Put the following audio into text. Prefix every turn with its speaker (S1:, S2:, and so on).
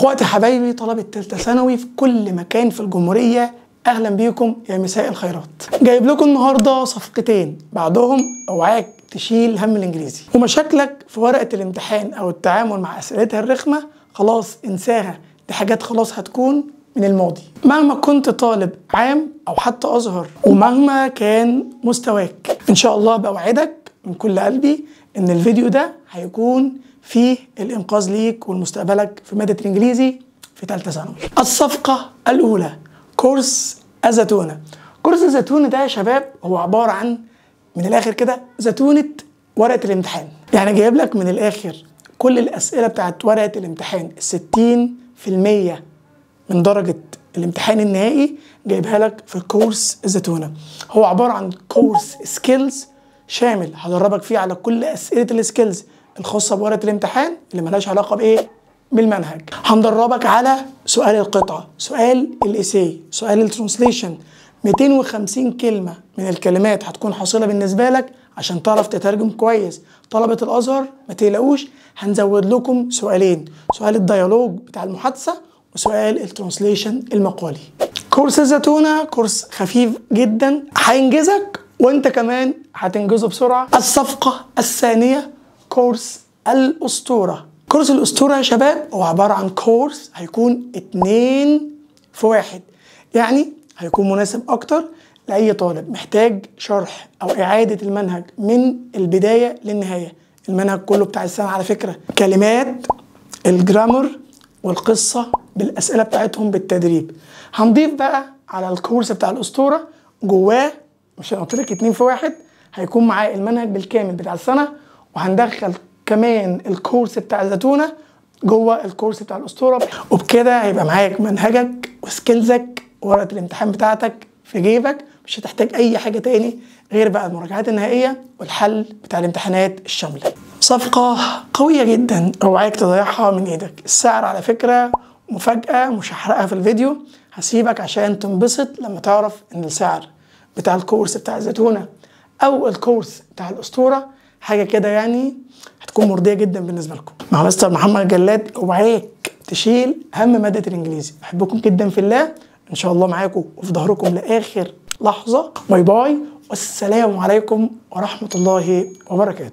S1: اخواتي حبايبي طلبة تالتة ثانوي في كل مكان في الجمهورية اهلا بيكم يا مساء الخيرات جايب لكم النهارده صفقتين بعدهم اوعاك تشيل هم الانجليزي ومشاكلك في ورقه الامتحان او التعامل مع اسئلتها الرخمه خلاص انساها دي حاجات خلاص هتكون من الماضي مهما كنت طالب عام او حتى ازهر ومهما كان مستواك ان شاء الله بوعدك من كل قلبي ان الفيديو ده هيكون فيه الانقاذ ليك ولمستقبلك في ماده الانجليزي في ثالثه ثانوي الصفقه الاولى كورس الزتونه كورس الزتونه ده يا شباب هو عباره عن من الاخر كده زتونه ورقه الامتحان يعني جايب لك من الاخر كل الاسئله بتاعت ورقه الامتحان 60% من درجه الامتحان النهائي جايبها لك في كورس الزتونه هو عباره عن كورس سكيلز شامل هدربك فيه على كل اسئله السكيلز الخاصه بورقه الامتحان اللي ملهاش علاقه بايه بالمنهج هندربك على سؤال القطعه سؤال الايساي سؤال الترانسليشن 250 كلمه من الكلمات هتكون حاصله بالنسبه لك عشان تعرف تترجم كويس طلبه الازهر ما تقلقوش هنزود لكم سؤالين سؤال الديالوج بتاع المحادثه وسؤال الترانسليشن المقالي كورس الزتونه كورس خفيف جدا هينجزك وانت كمان هتنجزه بسرعه الصفقه الثانيه كورس الاسطوره كورس الاسطوره يا شباب هو عباره عن كورس هيكون اتنين في واحد يعني هيكون مناسب اكتر لاي طالب محتاج شرح او اعاده المنهج من البدايه للنهايه المنهج كله بتاع السنه على فكره كلمات الجرامر والقصه بالاسئله بتاعتهم بالتدريب هنضيف بقى على الكورس بتاع الاسطوره جواه مش انا قلت لك اتنين في واحد هيكون معاه المنهج بالكامل بتاع السنه وهندخل كمان الكورس بتاع الزتونه جوه الكورس بتاع الاسطوره وبكده هيبقى معاك منهجك وسكيلزك ورقه الامتحان بتاعتك في جيبك مش هتحتاج اي حاجه تاني غير بقى المراجعات النهائيه والحل بتاع الامتحانات الشامله صفقه قويه جدا اوعاك تضيعها من ايدك السعر على فكره مفاجاه مش هحرقها في الفيديو هسيبك عشان تنبسط لما تعرف ان السعر بتاع الكورس بتاع الزتونه او الكورس بتاع الاسطوره حاجه كده يعني هتكون مرضيه جدا بالنسبه لكم مع مستر محمد جلاد اوعاك تشيل هم ماده الانجليزي بحبكم جدا في الله ان شاء الله معاكم وفي ظهركم لاخر لحظه باي باي والسلام عليكم ورحمه الله وبركاته